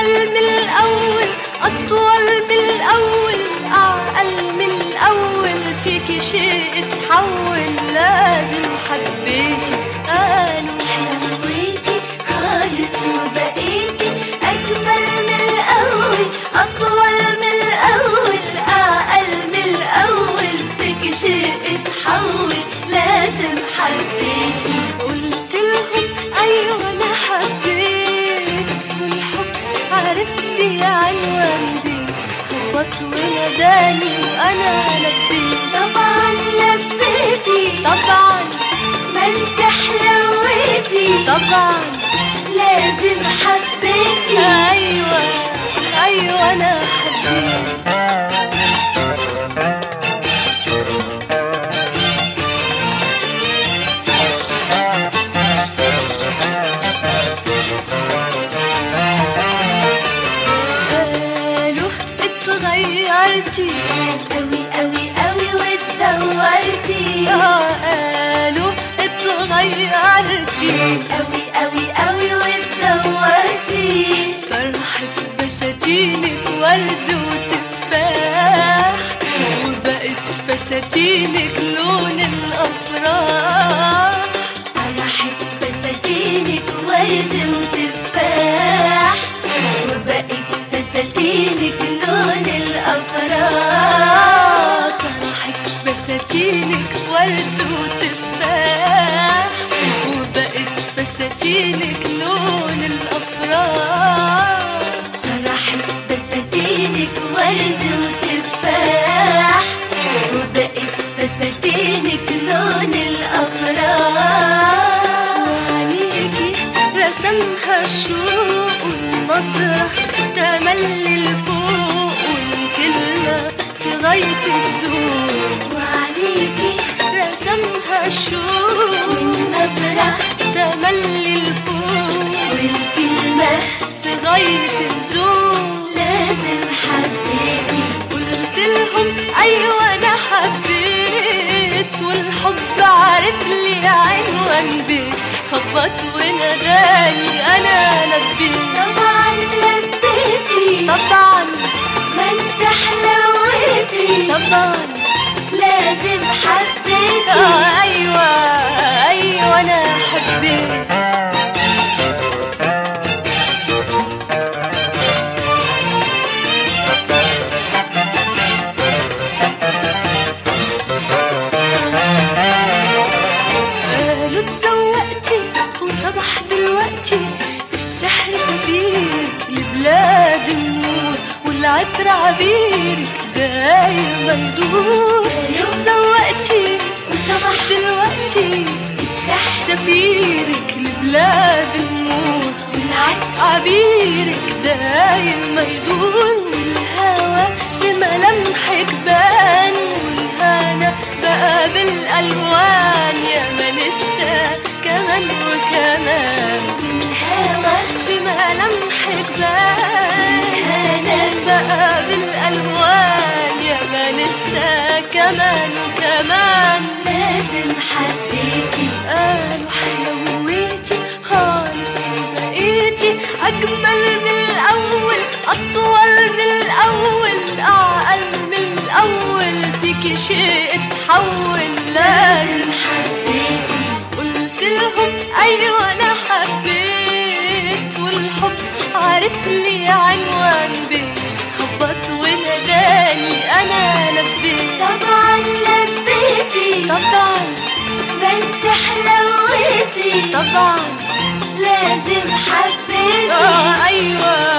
أجمل من الأول أطول من الأول أعقل من الأول فيكي شيء اتحول لازم حبيتي قالوا حلويتي خالص وبقيتي أجمل من الأول أطول من الأول أعقل من الأول فيك شيء اتحول لازم حبيتي قلت لهم أيوة أنا حبيت والحب عارف لي عنوان بيت خبط وناداني وأنا لبيت طبعا لبيتي طبعا ما انت حلويتي طبعا لازم حبيتي أيوة أيوة أنا حبيت قالوا اتغيرتي أوي أوي أوي واتدورتي آه، قالوا اتغيرتي أوي أوي أوي واتدورتي طرحت بساتينك ورد وتفاح وبقت فساتينك لون الافراح فرحت بساتينك ورد وتفاح وبقت فساتينك لون الأفراح طرحت بساتينك ورد وتفاح وبقت فساتينك لون الافراح فرحت بساتينك ورد وتفاح وبقت فساتينك لون الأفراح وعينيكي رسمها الشوق والنظرة تملي لفوق والكلمة في غاية الذوق وعليكي رسمها الشوق والنظرة تملي لفوق والكلمة في غاية الذوق لازم حبيتي قلت لهم أيوة أنا حبيت والحب عارف لي عنوان بيت خبط وناداني أنا لبيت طبعا لبيتي طبعا ما انت حلويتي طبعا لازم حبيتي آه أيوة أيوة أنا حبيت قالوا اتزوقتي وصبح دلوقتي السحر سفيرك لبلاد النور والعطر عبيرك داير ما يدور قالوا اتزوقتي وصبح دلوقتي السحر سفيرك لبلاد النور والعطر عبيرك دايم ما يدور والهوى في ملامحك بان والهنا بقى بالالوان يا ما لسه كمان وكمان والهوى في ملامحك بان والهنا بقى بالالوان يا ما لسه كمان وكمان لازم حبيتي قالوا حلويتي خالص وبقيتي أجمل من الأول أطول من الأول أعقل من الأول فيكي شيء اتحول لازم حبيتي قلت لهم أيوة أنا حبيت والحب عارف لي عنوان بيت خبط وناداني أنا لبيت طبعا لبيتي طبعا ما انت حلويتي طبعا لازم حبيتي آه أيوة